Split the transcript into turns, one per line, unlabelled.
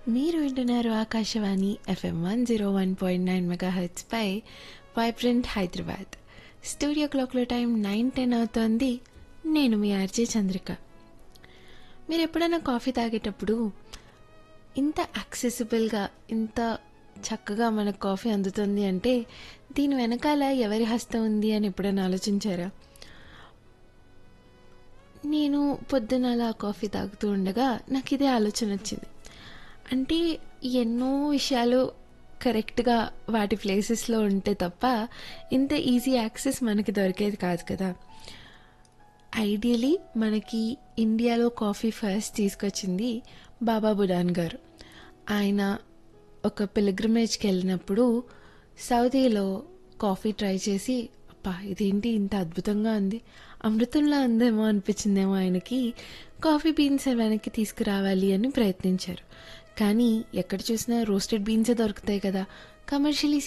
మీరు వింటున్నారు Akashvani FM one zero one point nine mega పై వైబ్రెంట్ హైదరాబాద్ స్టూడియో క్లాక్లో టైం నైన్ టెన్ అవుతోంది నేను మీ ఆర్జే చంద్రిక మీరు ఎప్పుడైనా కాఫీ తాగేటప్పుడు ఇంత యాక్సెసిబుల్గా ఇంత చక్కగా మనకు కాఫీ అందుతుంది అంటే దీని వెనకాల ఎవరి హస్తం ఉంది అని ఎప్పుడైనా ఆలోచించారా నేను పొద్దున అలా కాఫీ తాగుతూ ఉండగా నాకు ఇదే ఆలోచన వచ్చింది అంటే ఎన్నో విషయాలు కరెక్ట్గా వాటి ప్లేసెస్లో ఉంటే తప్ప ఇంత ఈజీ యాక్సెస్ మనకి దొరికేది కాదు కదా ఐడియలీ మనకి ఇండియాలో కాఫీ ఫస్ట్ తీసుకొచ్చింది బాబా బుడాన్ గారు ఆయన ఒక పిలిగ్రిమేజ్కి వెళ్ళినప్పుడు సౌదీలో కాఫీ ట్రై చేసి అబ్బా ఇదేంటి ఇంత అద్భుతంగా ఉంది అమృతంలా ఉందేమో అనిపించిందేమో ఆయనకి కాఫీ బీన్స్ వెనక్కి తీసుకురావాలి అని ప్రయత్నించారు కానీ ఎక్కడ చూసినా రోస్టెడ్ బీన్సే దొరుకుతాయి కదా కమర్షియలీ